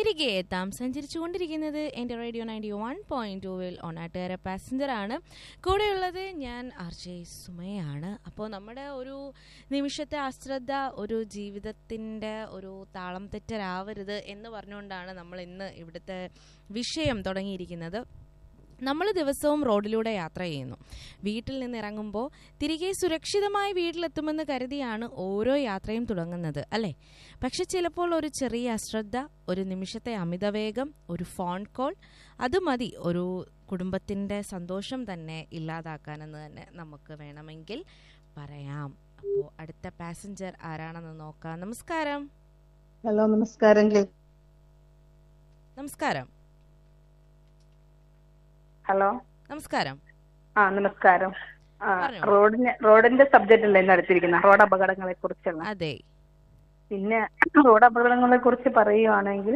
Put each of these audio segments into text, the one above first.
തിരികെ എത്താം സഞ്ചരിച്ചുകൊണ്ടിരിക്കുന്നത് എൻ്റെ റേഡിയോ നയൻറ്റി വൺ പോയിന്റ് ടൂവിൽ ഒണാട്ടുകാര പാസഞ്ചർ ആണ് കൂടെയുള്ളത് ഞാൻ ആർ ജെ സുമയാണ് അപ്പോൾ നമ്മുടെ ഒരു നിമിഷത്തെ അശ്രദ്ധ ഒരു ജീവിതത്തിൻ്റെ ഒരു താളം തെറ്റരാവരുത് എന്ന് പറഞ്ഞുകൊണ്ടാണ് നമ്മൾ ഇന്ന് ഇവിടുത്തെ വിഷയം തുടങ്ങിയിരിക്കുന്നത് നമ്മൾ ദിവസവും റോഡിലൂടെ യാത്ര ചെയ്യുന്നു വീട്ടിൽ നിന്ന് ഇറങ്ങുമ്പോൾ തിരികെ സുരക്ഷിതമായി വീട്ടിലെത്തുമെന്ന് കരുതിയാണ് ഓരോ യാത്രയും തുടങ്ങുന്നത് അല്ലേ പക്ഷെ ചിലപ്പോൾ ഒരു ചെറിയ അശ്രദ്ധ ഒരു നിമിഷത്തെ അമിതവേഗം ഒരു ഫോൺ കോൾ അത് മതി ഒരു കുടുംബത്തിൻ്റെ സന്തോഷം തന്നെ ഇല്ലാതാക്കാനെന്ന് തന്നെ നമുക്ക് വേണമെങ്കിൽ പറയാം അപ്പോൾ അടുത്ത പാസഞ്ചർ ആരാണെന്ന് നോക്കാം നമസ്കാരം ഹലോ നമസ്കാരം ജെ- നമസ്കാരം ഹലോ നമസ്കാരം ആ നമസ്കാരം ആ പറഞ്ഞോ. റോഡിന് റോഡിന്റെ സബ്ജക്റ്റ് അല്ലേ ഇന്ന് എടുത്തിരിക്കുന്നത് റോഡ് അപകടങ്ങളെ കുറിച്ചുള്ള അതെ പിന്നെ റോഡ് അപകടങ്ങളെ കുറിച്ച് പറയുവാണെങ്കിൽ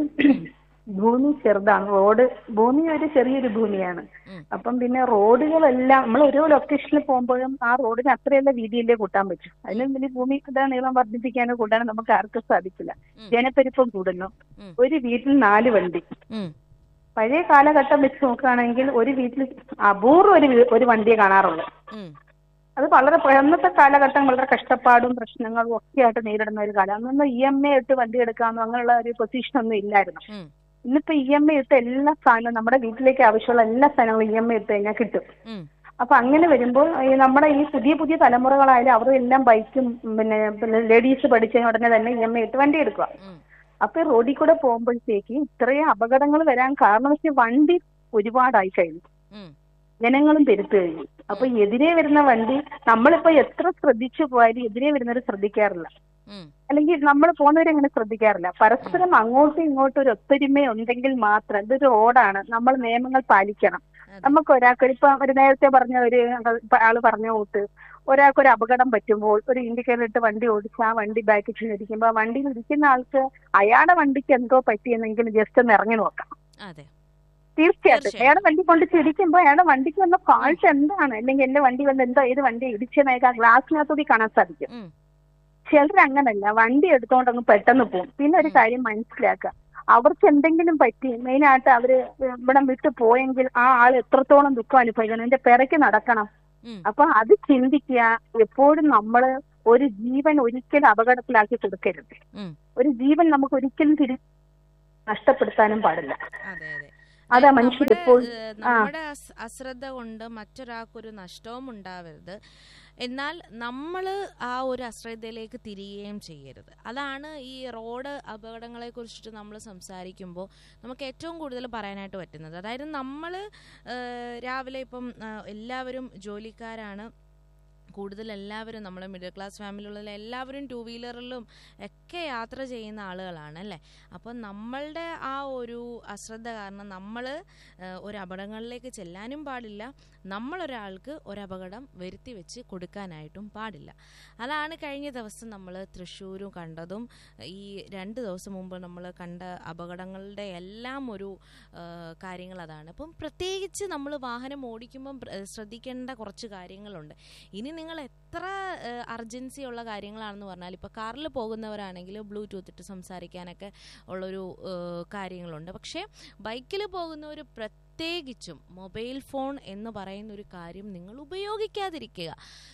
ഭൂമി ചെറുതാണ് റോഡ് ഭൂമി ഒരു ചെറിയൊരു ഭൂമിയാണ് ഉം. അപ്പം പിന്നെ റോഡുകളെല്ലാം നമ്മൾ ഓരോ ലൊക്കേഷനിൽ പോകുമ്പോഴും ആ റോഡിന് അത്രയുള്ള വീതിയിലേ കൂട്ടാൻ പറ്റും അതിന് പിന്നെ ഭൂമിയുടെ നീളം വർദ്ധിപ്പിക്കാനോ കൂട്ടാനോ നമുക്ക് ആർക്കും സാധിക്കില്ല ഉം. ജനപ്പെരുപ്പം കൂടുന്നു ഉം. ഒരു വീട്ടിൽ നാല് വണ്ടി ഉം, പഴയ കാലഘട്ടം വെച്ച് നോക്കുകയാണെങ്കിൽ ഒരു വീട്ടിൽ അപൂർവം ഒരു വീ- ഒരു വണ്ടിയെ കാണാറുള്ളൂ ഉം, അത് വളരെ പ- അന്നത്തെ കാലഘട്ടം വളരെ കഷ്ടപ്പാടും പ്രശ്നങ്ങളും ഒക്കെ ആയിട്ട് നേരിടുന്ന ഒരു കാലം അന്നൊന്നും ഇ എം ഐ ഇട്ട് വണ്ടി എടുക്കാമെന്നോ അങ്ങനെയുള്ള ഒരു പൊസിഷൻ ഒന്നും ഇല്ലായിരുന്നു ഉം, ഇന്നിപ്പോ ഇ എം ഐ ഇട്ട് എല്ലാ സാധനവും നമ്മുടെ വീട്ടിലേക്ക് ആവശ്യമുള്ള എല്ലാ സാധനങ്ങളും ഇ എം ഐ ഇട്ട് കഴിഞ്ഞാൽ കിട്ടും ഉം, അപ്പൊ അങ്ങനെ വരുമ്പോൾ ഈ നമ്മുടെ ഈ പുതിയ പുതിയ തലമുറകളായാലും അവർ എല്ലാം ബൈക്കും പിന്നെ പിന്നെ ലേഡീസ് പഠിച്ച ഉടനെ തന്നെ ഇ എം ഐ ഇട്ട് വണ്ടി എടുക്കുക ഉം, അപ്പൊ ഈ റോഡിൽ കൂടെ പോകുമ്പോഴത്തേക്ക് ഇത്രയും അപകടങ്ങൾ വരാൻ കാരണം വെച്ചാൽ വണ്ടി ഒരുപാടായി കഴിഞ്ഞു ഉം, ജനങ്ങളും പെരുത്തു കഴിഞ്ഞു അപ്പൊ എതിരെ വരുന്ന വണ്ടി നമ്മളിപ്പോ എത്ര ശ്രദ്ധിച്ചു പോയാലും എതിരെ വരുന്നവർ ശ്രദ്ധിക്കാറില്ല ഉം, അല്ലെങ്കിൽ നമ്മൾ പോകുന്നവരങ്ങനെ ശ്രദ്ധിക്കാറില്ല പരസ്പരം അങ്ങോട്ടും ഇങ്ങോട്ടും ഒരു ഒത്തൊരുമ ഉണ്ടെങ്കിൽ മാത്രം ഇതൊരു റോഡാണ് നമ്മൾ നിയമങ്ങൾ പാലിക്കണം അതെ. നമുക്ക് ഒരാൾക്ക് ഇപ്പൊ ഒരു നേരത്തെ പറഞ്ഞ ഒരു ആള് പറഞ്ഞ കൂട്ട് ഒരാൾക്ക് ഒരു അപകടം പറ്റുമ്പോൾ ഒരു ഇൻഡിക്കേറ്റർ ഇട്ട് വണ്ടി ഓടിച്ച് ആ വണ്ടി ബാക്കിൽ ചെന്നിരിക്കുമ്പോൾ ആ വണ്ടിയിൽ ഇരിക്കുന്ന ആൾക്ക് അയാളുടെ വണ്ടിക്ക് എന്തോ പറ്റിയെന്നെങ്കിലും ജസ്റ്റ് ഒന്ന് ഇറങ്ങി നോക്കാം അതെ തീർച്ചയായിട്ടും തീർച്ചയായും. അയാളുടെ വണ്ടി കൊണ്ട് ചിരിക്കുമ്പോൾ അയാളുടെ വണ്ടിക്ക് വന്ന ഫാൾട്ട് എന്താണ് അല്ലെങ്കിൽ എന്റെ വണ്ടി വന്ന് എന്തോ ഏത് വണ്ടി ഇടിച്ചെന്നൊക്കെ ആ ഗ്ലാസിനകത്തൂടി കാണാൻ സാധിക്കും ഉം, ചിലർ അങ്ങനല്ല വണ്ടി എടുത്തോണ്ടങ്ങ് പെട്ടെന്ന് പോകും പിന്നെ ഒരു ഉം. കാര്യം മനസ്സിലാക്കുക അവർക്ക് എന്തെങ്കിലും പറ്റി മെയിനായിട്ട് അവര് ഇവിടെ വിട്ടു പോയെങ്കിൽ ആ ആൾ എത്രത്തോളം ദുഃഖം അനുഭവിക്കണം എന്റെ പിറയ്ക്ക് നടക്കണം ഉം, അപ്പൊ അത് ചിന്തിക്കുക എപ്പോഴും നമ്മൾ ഒരു ജീവൻ ഒരിക്കലും അപകടത്തിലാക്കി കൊടുക്കരുത് ഉം. ഒരു ജീവൻ നമുക്ക് ഒരിക്കലും തിരി നഷ്ടപ്പെടുത്താനും പാടില്ല അതെ അതെ അതാ അതായത് മനുഷ്യർ നമ്മുടെ, എപ്പോഴും ഏഹ്, നമ്മുടെ അസ്- അശ്രദ്ധ കൊണ്ട് മറ്റൊരാൾക്കൊരു നഷ്ടവും ഉണ്ടാവരുത് എന്നാൽ നമ്മൾ ആ ഒരു അശ്രദ്ധയിലേക്ക് തിരികുകയും ചെയ്യരുത് അതാണ് ഈ റോഡ് അപകടങ്ങളെ കുറിച്ചിട്ട് നമ്മൾ സംസാരിക്കുമ്പോൾ നമുക്ക് ഏറ്റവും കൂടുതൽ പറയാനായിട്ട് പറ്റുന്നത് അതായത് നമ്മൾ രാവിലെ ഇപ്പം ഏഹ്, എല്ലാവരും ജോലിക്കാരാണ് കൂടുതൽ എല്ലാവരും നമ്മൾ മിഡിൽ ക്ലാസ് ഫാമിലിയുള്ള എല്ലാവരും ടൂ വീലറിലും ഒക്കെ യാത്ര ചെയ്യുന്ന ആളുകളാണ് അല്ലേ അപ്പോൾ നമ്മളുടെ ആ ഒരു അശ്രദ്ധ കാരണം നമ്മൾ ഒരു അപകടങ്ങളിലേക്ക് ചെല്ലാനും പാടില്ല നമ്മളൊരാൾക്ക് ഒരപകടം വരുത്തി വെച്ച് കൊടുക്കാനായിട്ടും പാടില്ല അതാണ് കഴിഞ്ഞ ദിവസം നമ്മൾ തൃശ്ശൂരും കണ്ടതും ഈ രണ്ട് ദിവസം മുമ്പ് നമ്മൾ കണ്ട അപകടങ്ങളുടെ എല്ലാം ഒരു ആ, കാര്യങ്ങൾ അതാണ് അപ്പം പ്രത്യേകിച്ച് നമ്മൾ വാഹനം ഓടിക്കുമ്പം പ്ര- ശ്രദ്ധിക്കേണ്ട കുറച്ച് കാര്യങ്ങളുണ്ട് ഇനി നിങ്ങൾ എത്ര അർജൻസി ഉള്ള കാര്യങ്ങളാണെന്ന് പറഞ്ഞാൽ ഇപ്പോൾ കാറിൽ പോകുന്നവരാണെങ്കിൽ ബ്ലൂടൂത്ത് ഇട്ട് സംസാരിക്കാനൊക്കെ ഉള്ളൊരു ഏഹ്, കാര്യങ്ങളുണ്ട് പക്ഷേ ബൈക്കിൽ പോകുന്നവർ പ്രത്യേകിച്ചും മൊബൈൽ ഫോൺ എന്ന് പറയുന്ന ഒരു കാര്യം നിങ്ങൾ ഉപയോഗിക്കാതിരിക്കുക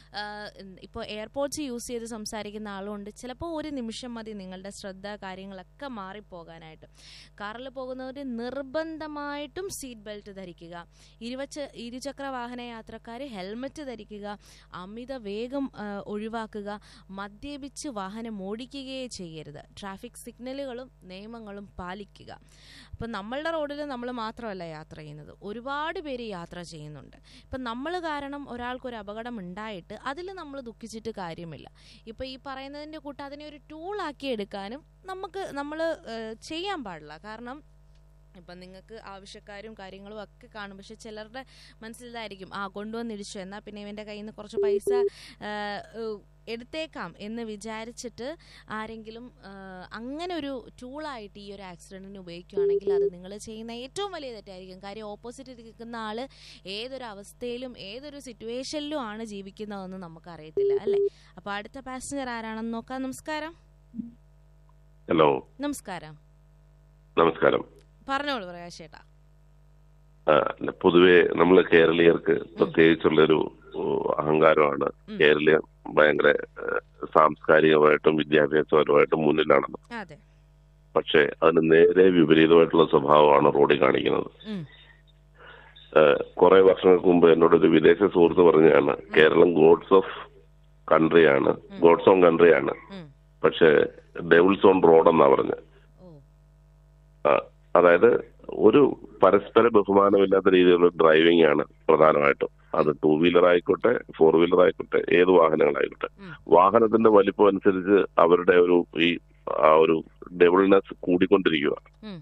ഇപ്പോൾ എയർപോർട്സ് യൂസ് ചെയ്ത് സംസാരിക്കുന്ന ആളുണ്ട് ചിലപ്പോൾ ഒരു നിമിഷം മതി നിങ്ങളുടെ ശ്രദ്ധ കാര്യങ്ങളൊക്കെ മാറിപ്പോകാനായിട്ട് കാറിൽ പോകുന്നവർ നിർബന്ധമായിട്ടും സീറ്റ് ബെൽറ്റ് ധരിക്കുക ഇരുവച്ച ഇരുചക്ര വാഹന യാത്രക്കാർ ഹെൽമറ്റ് ധരിക്കുക അമിത വേഗം ആ, ഒഴിവാക്കുക മദ്യപിച്ച് വാഹനം ഓടിക്കുകയേ ചെയ്യരുത് ട്രാഫിക് സിഗ്നലുകളും നിയമങ്ങളും പാലിക്കുക ഇപ്പം നമ്മളുടെ റോഡിൽ നമ്മൾ മാത്രമല്ല യാത്ര ചെയ്യുന്നത് ഒരുപാട് പേര് യാത്ര ചെയ്യുന്നുണ്ട് ഇപ്പം നമ്മൾ കാരണം ഒരാൾക്കൊരു അപകടം ഉണ്ടായിട്ട് അതിൽ നമ്മൾ ദുഃഖിച്ചിട്ട് കാര്യമില്ല ഇപ്പം ഈ പറയുന്നതിൻ്റെ കൂട്ട് അതിനെ ഒരു ടൂളാക്കി എടുക്കാനും നമുക്ക് നമ്മൾ ചെയ്യാൻ പാടില്ല കാരണം ഇപ്പം നിങ്ങൾക്ക് ആവശ്യക്കാരും കാര്യങ്ങളും ഒക്കെ കാണും പക്ഷെ ചിലരുടെ മനസ്സിലായിരിക്കും ആ കൊണ്ടുവന്നിടിച്ചു എന്നാൽ പിന്നെ ഇവൻ്റെ കയ്യിൽ നിന്ന് കുറച്ച് പൈസ ആ, ഏഹ്, എടുത്തേക്കാം എന്ന് വിചാരിച്ചിട്ട് ആരെങ്കിലും ആ, അങ്ങനെ ഒരു ടൂളായിട്ട് ഈ ഒരു ആക്സിഡൻറ്റിന് ഉപയോഗിക്കുകയാണെങ്കിൽ അത് നിങ്ങൾ ചെയ്യുന്ന ഏറ്റവും വലിയ തെറ്റായിരിക്കും കാര്യം ഓപ്പോസിറ്റ് നിൽക്കുന്ന ആൾ ഏതൊരു അവസ്ഥയിലും ഏതൊരു സിറ്റുവേഷനിലും ആണ് ജീവിക്കുന്നതെന്ന് നമുക്കറിയത്തില്ല അല്ലേ അപ്പോൾ അടുത്ത പാസഞ്ചർ ആരാണെന്ന് നോക്കാം നമസ്കാരം ഹലോ നമസ്കാരം നമസ്കാരം പറഞ്ഞോളൂ പ്രകാശ് ചേട്ടാ ആ, അല്ല, പൊതുവെ നമ്മൾ കേരളീയർക്ക് പ്രത്യേകിച്ചുള്ളൊരു ഓ, അഹങ്കാരമാണ് ഉം. കേരളീയർ ഭയങ്കര ഏഹ്, സാംസ്കാരികമായിട്ടും വിദ്യാഭ്യാസപരമായിട്ടും മുന്നിലാണെന്ന് അതെ പക്ഷേ അതിന് നേരെ വിപരീതമായിട്ടുള്ള സ്വഭാവമാണ് റോഡിൽ കാണിക്കുന്നത് ഉം. ഏഹ്, കുറെ വർഷങ്ങൾക്ക് മുമ്പ് എന്നോട് ഒരു വിദേശ സുഹൃത്ത് പറഞ്ഞാണ് കേരളം ഗോഡ്സ് ഓഫ് കൺട്രിയാണ് ഗോഡ്സ് ഓൺ കൺട്രിയാണ് ഉം. പക്ഷേ ഡെവിൾസ് ഓൺ റോഡ് എന്നാ പറഞ്ഞത് ഓ ആ, അതായത് ഒരു പരസ്പര ബഹുമാനമില്ലാത്ത രീതിയിലുള്ള ഡ്രൈവിംഗ് ആണ് പ്രധാനമായിട്ടും അത് ടൂ വീലർ ആയിക്കോട്ടെ ഫോർ വീലർ ആയിക്കോട്ടെ ഏത് വാഹനങ്ങളായിക്കോട്ടെ ഉം. വാഹനത്തിന്റെ വലിപ്പം അനുസരിച്ച് അവരുടെ ഒരു ഈ ആ ഒരു ഡെവിൾനെസ് കൂടിക്കൊണ്ടിരിക്കുക ഉം.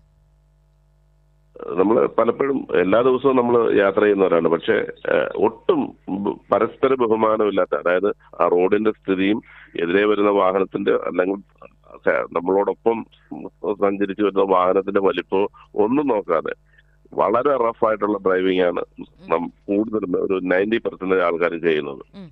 നമ്മൾ പലപ്പോഴും എല്ലാ ദിവസവും നമ്മൾ യാത്ര ചെയ്യുന്നവരാണ് പക്ഷെ ഏഹ്, ഒട്ടും ബ- പരസ്പര ബഹുമാനമില്ലാത്ത അതായത് ആ റോഡിന്റെ സ്ഥിതിയും എതിരെ വരുന്ന വാഹനത്തിന്റെ അല്ലെങ്കിൽ സ- നമ്മളോടൊപ്പം സഞ്ചരിച്ചു വരുന്ന വാഹനത്തിന്റെ വലിപ്പവും ഒന്നും നോക്കാതെ വളരെ റഫ് ആയിട്ടുള്ള ഡ്രൈവിംഗ് ആണ് നം- കൂടുതലും ഒരു നയൻറ്റി പെർസെന്റേജ് ആൾക്കാർ ചെയ്യുന്നത് ഉം.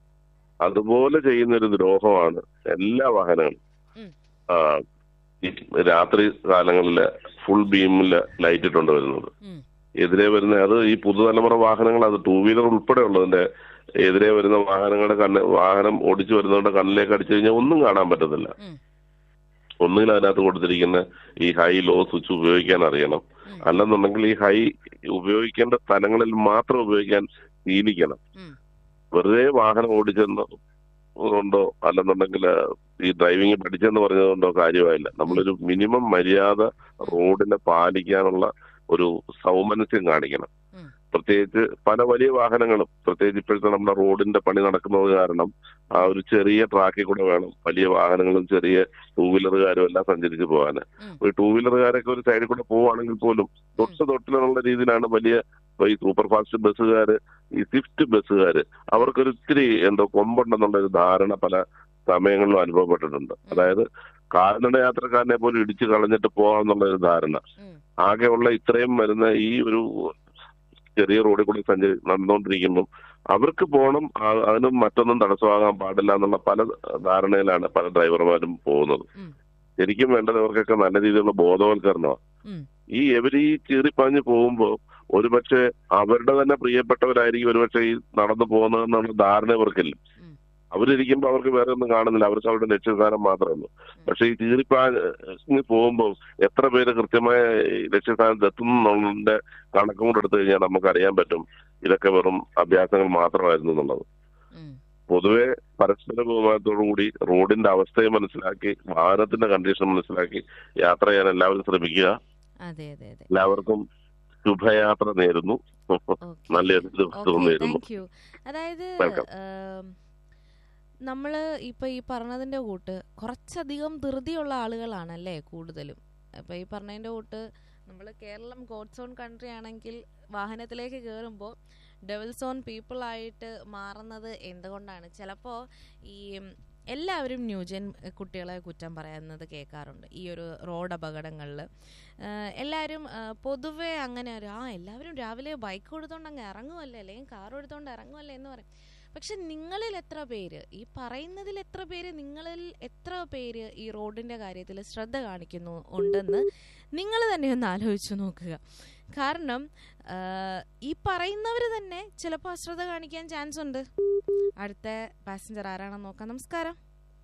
അതുപോലെ ചെയ്യുന്ന ഒരു ദ്രോഹമാണ് എല്ലാ വാഹനങ്ങളും ഉം. ആ, ഈ രാത്രി കാലങ്ങളില് ഫുൾ ബീമില് ലൈറ്റ് ഇട്ടുകൊണ്ട് വരുന്നത് ഉം. എതിരെ വരുന്ന അത് ഈ പുതുതലമുറ വാഹനങ്ങൾ അത് ടൂ വീലർ ഉൾപ്പെടെ ഉള്ളതിന്റെ എതിരെ വരുന്ന വാഹനങ്ങളുടെ കണ്ണ് വാഹനം ഓടിച്ചു വരുന്നവരുടെ കണ്ണിലേക്ക് അടിച്ചു കഴിഞ്ഞാൽ ഒന്നും കാണാൻ പറ്റത്തില്ല ഉം. ഒന്നുകിൽ അതിനകത്ത് കൊടുത്തിരിക്കുന്ന ഈ ഹൈ ലോ സ്വിച്ച് ഉപയോഗിക്കാൻ അറിയണം ഉം. അല്ലെന്നുണ്ടെങ്കിൽ ഈ ഹൈ ഉപയോഗിക്കേണ്ട സ്ഥലങ്ങളിൽ മാത്രം ഉപയോഗിക്കാൻ ശീലിക്കണം ഉം. വെറുതെ വാഹനം ഓടിച്ചെന്നോ ഉണ്ടോ അല്ലെന്നുണ്ടെങ്കിൽ ഈ ഡ്രൈവിംഗ് പഠിച്ചെന്ന് പറഞ്ഞതുകൊണ്ടോ കാര്യമായില്ല നമ്മളൊരു മിനിമം മര്യാദ റോഡിനെ പാലിക്കാനുള്ള ഒരു സൗമനസ്യം കാണിക്കണം ഉം. പ്രത്യേകിച്ച് പല വലിയ വാഹനങ്ങളും പ്രത്യേകിച്ച് ഇപ്പോഴത്തെ നമ്മുടെ റോഡിന്റെ പണി നടക്കുന്നത് കാരണം ആ ഒരു ചെറിയ ട്രാക്കിൽ കൂടെ വേണം വലിയ വാഹനങ്ങളും ചെറിയ ടൂ വീലറുകാരും എല്ലാം സഞ്ചരിച്ച് പോകാൻ ഉം. ഈ ടൂ വീലറുകാരൊക്കെ ഒരു സൈഡിൽ കൂടെ പോവുകയാണെങ്കിൽ പോലും തൊട്ട് തൊട്ടിലുള്ള രീതിയിലാണ് വലിയ ഇപ്പൊ ഈ സൂപ്പർ ഫാസ്റ്റ് ബസ്സുകാര് ഈ സ്വിഫ്റ്റ് ബസ്സുകാര് അവർക്കൊരു ഇത്തിരി എന്തോ കൊമ്പുണ്ടെന്നുള്ള ഒരു ധാരണ പല സമയങ്ങളിലും അനുഭവപ്പെട്ടിട്ടുണ്ട് അതായത് കാൽനട യാത്രക്കാരനെ പോലും ഇടിച്ചു കളഞ്ഞിട്ട് പോകാന്നുള്ള ഒരു ധാരണ ഉം. ആകെയുള്ള ഇത്രയും വരുന്ന ഈ ഒരു ചെറിയ റോഡിൽ കൂടി സഞ്ചരി നടന്നുകൊണ്ടിരിക്കുമ്പോൾ അവർക്ക് പോകണം ആ- അതിന് മറ്റൊന്നും തടസ്സമാകാൻ പാടില്ല എന്നുള്ള പല ധാരണയിലാണ് പല ഡ്രൈവർമാരും പോകുന്നത് ഉം. ശരിക്കും വേണ്ടത് അവർക്കൊക്കെ നല്ല രീതിയിലുള്ള ബോധവൽക്കരണമാണ് ഉം. ഈ എവര് ഈ ചീറിപ്പാഞ്ഞ് പോകുമ്പോ ഒരുപക്ഷെ അവരുടെ തന്നെ പ്രിയപ്പെട്ടവരായിരിക്കും ഒരുപക്ഷെ ഈ നടന്നു പോകുന്നതെന്നുള്ള ധാരണ ഇവർക്കില്ല ഉം. അവരിയ്ക്കുമ്പോ അവർക്ക് വേറെ ഒന്നും കാണുന്നില്ല അവർക്ക് അവരുടെ ലക്ഷ്യസ്ഥാനം മാത്രമേ ഉള്ളൂ പക്ഷെ ഈ ചീറിപ്പാഞ്ഞ് പോകുമ്പോൾ എത്ര പേര് കൃത്യമായ ഈ ലക്ഷ്യസ്ഥാനത്ത് എത്തുന്നുള്ളതിന്റെ കണക്കും കൂടെ എടുത്തു കഴിഞ്ഞാൽ നമുക്ക് അറിയാൻ പറ്റും ഇതൊക്കെ വെറും അഭ്യാസങ്ങൾ മാത്രമായിരുന്നു എന്നുള്ളത് ഉം. പൊതുവെ പരസ്പര ബഹുമാനത്തോടു കൂടി റോഡിന്റെ അവസ്ഥയെ മനസ്സിലാക്കി വാഹനത്തിന്റെ കണ്ടീഷൻ മനസ്സിലാക്കി യാത്ര ചെയ്യാൻ എല്ലാവരും ശ്രമിക്കുക അതെ അതെ അതെ എല്ലാവർക്കും ശുഭയാത്ര നേരുന്നു ഓക്കെ നല്ലൊരു ദിവസവും ഓക്കെ നേരുന്നു താങ്ക് യു അതായത് Welcome. നമ്മൾ ഇപ്പൊ ഈ പറഞ്ഞതിന്റെ കൂട്ട് കുറച്ചധികം ധൃതിയുള്ള ആളുകളാണല്ലേ കൂടുതലും അപ്പൊ ഈ പറഞ്ഞതിന്റെ കൂട്ട് നമ്മൾ കേരളം ഗോഡ്സ് ഓൺ കൺട്രി ആണെങ്കിൽ വാഹനത്തിലേക്ക് കയറുമ്പോൾ ഡെവിൾസ് ഓൺ പീപ്പിൾ ആയിട്ട് മാറുന്നത് എന്തുകൊണ്ടാണ് ചിലപ്പോൾ ഈ എല്ലാവരും ന്യൂജൻ കുട്ടികളെ കുറ്റം പറയുന്നത് കേൾക്കാറുണ്ട് ഈ ഒരു റോഡ് അപകടങ്ങളിൽ എല്ലാവരും ആ, പൊതുവെ അങ്ങനെ ഒരു ആ എല്ലാവരും രാവിലെ ബൈക്ക് എടുത്തോണ്ട് അങ്ങ് ഇറങ്ങുമല്ലേ അല്ലെങ്കിൽ കാർ എടുത്തോണ്ട് ഇറങ്ങുമല്ലേ എന്ന് പറയും പക്ഷെ നിങ്ങളിൽ എത്ര പേര് ഈ പറയുന്നതിൽ എത്ര പേര് നിങ്ങളിൽ എത്ര പേര് ഈ റോഡിന്റെ കാര്യത്തിൽ ശ്രദ്ധ കാണിക്കുന്നു ഉണ്ടെന്ന് നിങ്ങൾ തന്നെ ഒന്ന് ആലോചിച്ച് നോക്കുക കാരണം ആ, ഈ പറയുന്നവർ തന്നെ ചിലപ്പോൾ അശ്രദ്ധ കാണിക്കാൻ ചാൻസ് ഉണ്ട് അടുത്ത പാസഞ്ചർ ആരാണെന്ന് നോക്കാം നമസ്കാരം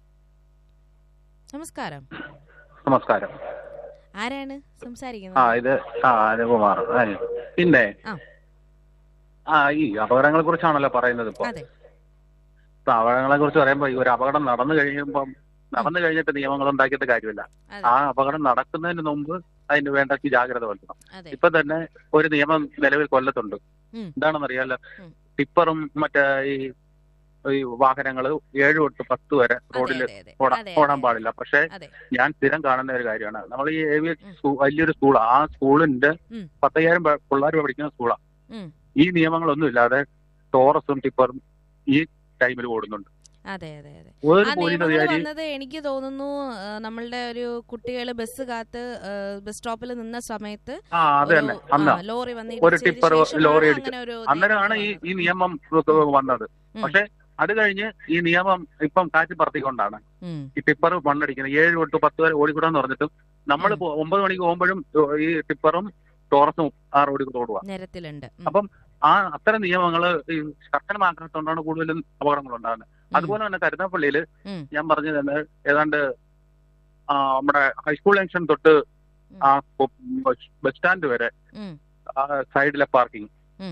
നമസ്കാരം നമസ്കാരം ആരാണ് ആ സംസാരിക്കുന്നത് ഇത് ആ അനുകുമാർ ആ, പിന്നെ ആ. ആ ഈ അപകടങ്ങളെ കുറിച്ചാണല്ലോ പറയുന്നത് ഇപ്പൊ അതെ ഇപ്പൊ അപകടങ്ങളെ കുറിച്ച് പറയുമ്പോ ഈ ഒരു അപകടം നടന്നു കഴിയുമ്പം നടന്നു കഴിഞ്ഞിട്ട് നിയമങ്ങൾ ഉണ്ടാക്കിയിട്ട് കാര്യമില്ല അതെ ആ അപകടം നടക്കുന്നതിന് മുമ്പ് അതിന് വേണ്ട ജാഗ്രത പുലർത്തണം അതെ ഇപ്പൊ തന്നെ ഒരു നിയമം നിലവിൽ കൊല്ലത്തുണ്ട് ഉം. എന്താണെന്ന് അറിയാലോ ഉം. ടിപ്പറും മറ്റേ ഈ ഈ വാഹനങ്ങള് ഏഴ് തൊട്ട് പത്ത് വരെ അതെ, റോഡിൽ അതെ, അതെ. ഓടാ- അതെ, ഓടാൻ അതെ, പാടില്ല പക്ഷെ അതെ ഞാൻ സ്ഥിരം കാണുന്ന ഒരു കാര്യമാണ് നമ്മൾ ഈ ഏവിയ ഉം. സ്കൂ- വലിയൊരു സ്കൂളാ ആ സ്കൂളിന്റെ ഉം. പത്തയ്യായിരം പിള്ളേർ പഠിക്കുന്ന സ്കൂളാ ഉം. ഈ നിയമങ്ങളൊന്നും ഇല്ലാതെ ടോറസും ടിപ്പറും ഈ ടൈമിൽ ഓടുന്നുണ്ട് അതെ അതെ അതെ ഒരു ആ പോലീസ് നിയമങ്ങൾ അധികാരി വന്നത് എനിക്ക് തോന്നുന്നു ആ, നമ്മളുടെ ഒരു കുട്ടികൾ ബസ് കാത്ത് ബസ് സ്റ്റോപ്പിൽ നിന്ന സമയത്ത് ആ അത് ഒരു, തന്നെ ആ, അന്ന് ലോറി വന്ന് ഒരു ഇടിച്ചതിന് ടിപ്പർ ശേഷമാണ് ലോറി ഇടിച്ച് അങ്ങനെ ഒരു അന്നേരമാണ് ഈ നിയമം ഈ നിയമം വന്നത് ഉം. പക്ഷെ അത് കഴിഞ്ഞ് ഈ നിയമം ഇപ്പം കാറ്റ് പറത്തിക്കൊണ്ടാണ് ഉം, ഈ ടിപ്പർ മണ്ണടിക്കുന്നത് ഏഴ് തൊട്ട് പത്ത് വരെ ഓടിക്കൂടാന്ന് പറഞ്ഞിട്ടും നമ്മൾ ഉം. ഒമ്പത് മണിക്ക് പോകുമ്പോഴും ഈ ടിപ്പറും ടോറസും ആ റോഡിൽ കൂടെ ഓടുക നിരത്തിലുണ്ട് ഉം, അപ്പം ആ അത്തരം നിയമങ്ങൾ ഈ കർശനമാക്കാത്തതുകൊണ്ടാണ് കൂടുതലും അപകടങ്ങൾ ഉണ്ടാകുന്നത് അതുപോലെ തന്നെ കരുനാപ്പള്ളിയിൽ ഉം. ഞാൻ പറഞ്ഞു തന്നെ ഏതാണ്ട് ആ, നമ്മുടെ ഹൈസ്കൂൾ ജംഗ്ഷൻ തൊട്ട് ഉം. ആ കൊ- ബസ് ബസ് സ്റ്റാൻഡ് വരെ ഉം. ആ സൈഡിലെ പാർക്കിംഗ് ഉം.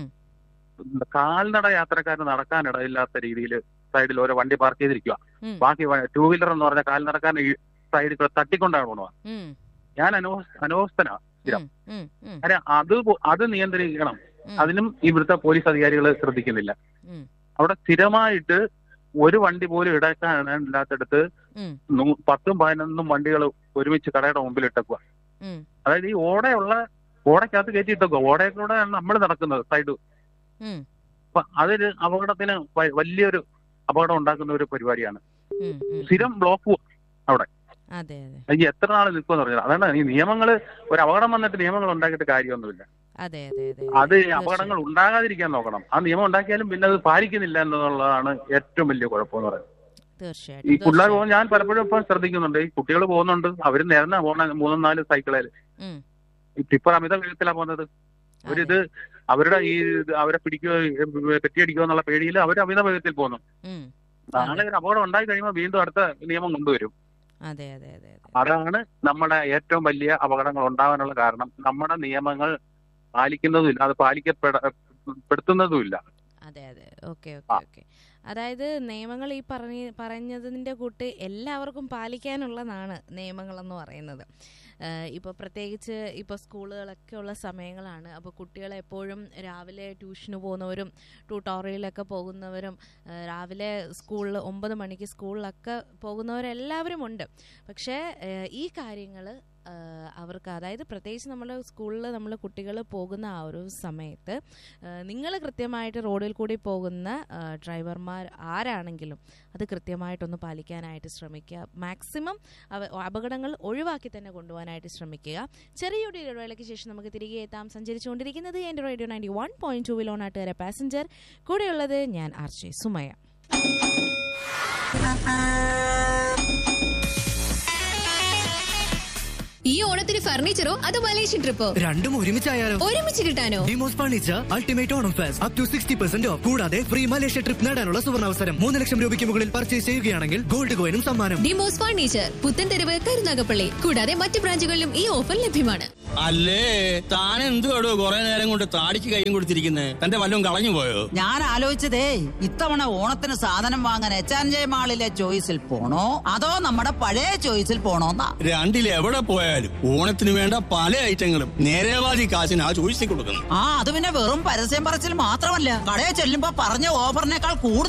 കാൽനട യാത്രക്കാർ നടക്കാനിടയില്ലാത്ത രീതിയിൽ സൈഡിൽ ഓരോ വണ്ടി പാർക്ക് ചെയ്തിരിക്കുക ഉം. ബാക്കി ടൂ വീലർ എന്ന് പറഞ്ഞ കാൽനടക്കാരൻ ഈ സൈഡിൽ കൂടെ തട്ടിക്കൊണ്ടാണ് പോണത് ഉം, ഞാൻ അനോ അനവസ്ഥനാ ഉം, ഉം, ഉം, കാര്യം അത് പോ- അത് നിയന്ത്രിക്കണം ഉം. അതിനും ഇവിടുത്തെ പോലീസ് അധികാരികൾ ശ്രദ്ധിക്കുന്നില്ല ഉം. അവിടെ സ്ഥിരമായിട്ട് ഒരു വണ്ടി പോലും ഇടക്കാനില്ലാത്തടത്ത് ഉം. നൂ- പത്തും പതിനൊന്നും വണ്ടികൾ ഒരുമിച്ച് കടയുടെ മുമ്പിൽ ഇട്ടേക്കുക ഉം. അതായത് ഈ ഓടയുള്ള ഓടയ്ക്കകത്ത് കയറ്റി ഇട്ടേക്കുക ഓടയിലൂടെയാണ് നമ്മൾ നടക്കുന്നത് സൈഡ് ഉം, അപ്പൊ അതൊരു അപകടത്തിന് വ- വലിയൊരു അപകടം ഉണ്ടാക്കുന്ന ഒരു പരിപാടിയാണ് ഉം, ഉം. സ്ഥിരം ബ്ലോക്ക് അതെ അതെ ഈ എത്ര നാൾ നിൽക്കുമെന്ന് പറഞ്ഞാൽ അതാണ് ഈ നിയമങ്ങൾ ഒരു അപകടം വന്നിട്ട് നിയമങ്ങൾ ഉണ്ടാക്കിയിട്ട് കാര്യമൊന്നുമില്ല അതെ അതെ അതെ അത് ഈ തീർച്ചയായും. അപകടങ്ങൾ ഉണ്ടാകാതിരിക്കാൻ നോക്കണം ആ നിയമം ഉണ്ടാക്കിയാലും പിന്നെ അത് പാലിക്കുന്നില്ല എന്നുള്ളതാണ് ഏറ്റവും വലിയ കുഴപ്പമെന്ന് പറയുന്നത് തീർച്ചയായിട്ടും ഈ പിള്ളേർ തീർച്ചയായും. പോകുമ്പോൾ ഞാൻ പലപ്പോഴും ഇപ്പം ശ്രദ്ധിക്കുന്നുണ്ട് ഈ കുട്ടികൾ പോകുന്നുണ്ട് അവർ നേർന്ന പോകണ മൂന്നും നാല് സൈക്കിളിൽ ഉം. ഈ ടിപ്പർ അമിത വേഗത്തിലാ പോകുന്നത് അവരിത് അവരുടെ ഈ ഇത് അവരെ പിടിക്കുകയോ പെറ്റിയടിക്കുകയോ എന്നുള്ള പേടിയിൽ അവർ അമിത വേഗത്തിൽ പോകുന്നു ഉം. നാളെ ഒരു അപകടം ഉണ്ടായി കഴിയുമ്പോൾ വീണ്ടും അടുത്ത നിയമം കൊണ്ടുവരും അതെ അതെ അതെ അതെ അതാണ് നമ്മുടെ ഏറ്റവും വലിയ അപകടങ്ങൾ ഉണ്ടാവാനുള്ള കാരണം നമ്മുടെ നിയമങ്ങൾ പാലിക്കുന്നതുമില്ല അത് പാലിക്കപ്പെട പെടുത്തുന്നതുമില്ല അതെ അതെ ഓക്കെ ഓക്കെ ഓക്കെ അതായത് നിയമങ്ങൾ ഈ പറഞ്ഞ പറഞ്ഞതിൻ്റെ കൂട്ട് എല്ലാവർക്കും പാലിക്കാനുള്ളതാണ് നിയമങ്ങളെന്ന് പറയുന്നത് ഇപ്പോൾ പ്രത്യേകിച്ച് ഇപ്പോൾ സ്കൂളുകളൊക്കെ ഉള്ള സമയങ്ങളാണ് അപ്പോൾ കുട്ടികൾ എപ്പോഴും രാവിലെ ട്യൂഷന് പോകുന്നവരും ട്യൂട്ടോറിയലൊക്കെ പോകുന്നവരും ആ, രാവിലെ സ്കൂളിൽ ഒമ്പത് മണിക്ക് സ്കൂളിലൊക്കെ പോകുന്നവരെല്ലാവരും ഉണ്ട് പക്ഷേ ആ, ഈ കാര്യങ്ങൾ അവർക്ക് അതായത് പ്രത്യേകിച്ച് നമ്മൾ സ്കൂളിൽ നമ്മൾ കുട്ടികൾ പോകുന്ന ആ ഒരു സമയത്ത് നിങ്ങൾ കൃത്യമായിട്ട് റോഡിൽ കൂടി പോകുന്ന ആ, ഡ്രൈവർമാർ ആരാണെങ്കിലും അത് കൃത്യമായിട്ടൊന്ന് പാലിക്കാനായിട്ട് ശ്രമിക്കുക മാക്സിമം അവ- അപകടങ്ങൾ ഒഴിവാക്കി തന്നെ കൊണ്ടുപോകാനായിട്ട് ശ്രമിക്കുക ചെറിയൊരു ഇടവേളയ്ക്ക് ശേഷം നമുക്ക് തിരികെ എത്താം സഞ്ചരിച്ചുകൊണ്ടിരിക്കുന്നത് എൻ്റെ റേഡിയോ നയൻറ്റി വൺ പോയിന്റ് ടൂവിൽ ഓണാട്ടുകാരെ പാസഞ്ചർ കൂടെയുള്ളത് ഞാൻ ആർ ജെ സുമയ ഈ ഓണത്തിന് ഫർണിച്ചറോ അതോ മലേഷ്യൻ ട്രിപ്പോ രണ്ടും ഒരുമിച്ചായാലോ ഒരുമിച്ച് കിട്ടാനോ ഡിമോസ് furniture ultimate Onam fest up to sixty percent off കൂടാതെ ഫ്രീ മലേഷ്യ ട്രിപ്പ് നേടാനുള്ള സുവർണാവസരം മൂന്ന് ലക്ഷം രൂപയ്ക്ക് മുകളിൽ പർച്ചേസ് ചെയ്യുകയാണെങ്കിൽ ഗോൾഡ് കോയിനും സമ്മാനം ഡിമോസ് ഫർണിച്ചർ പുത്തൻതെരുവ് കരുനാഗപ്പള്ളി കൂടാതെ മറ്റു ബ്രാഞ്ചുകളിലും ഈ ഓഫർ ലഭ്യമാണ് അല്ലേ താൻ എന്തുവാടോ കുറെ നേരം കൊണ്ട് താടിക്ക് കൈയും കൊടുത്തിരിക്കുന്നേ തന്റെ വല്ലതും കളഞ്ഞു പോയോ ഞാൻ ആലോചിച്ചതേ ഇത്തവണ ഓണത്തിന് സാധനം വാങ്ങാൻ എച്ച് ആൻഡ് ജെ മാളിലെ ചോയ്സിൽ പോണോ അതോ നമ്മുടെ പഴയ ചോയ്സിൽ പോണോന്നാ രണ്ടിൽ എവിടെ പോയാലും ഓണത്തിന് വേണ്ട പല ഐറ്റങ്ങളും നേരേവാദി കാശിന് ആ ചോദിച്ചു കൊടുക്കുന്നു ആ അത് പിന്നെ വെറും പരസ്യം പറച്ചിൽ മാത്രമല്ല കടയിൽ ചെല്ലുമ്പോ പറഞ്ഞ ഓഫറിനേക്കാൾ കൂടുതൽ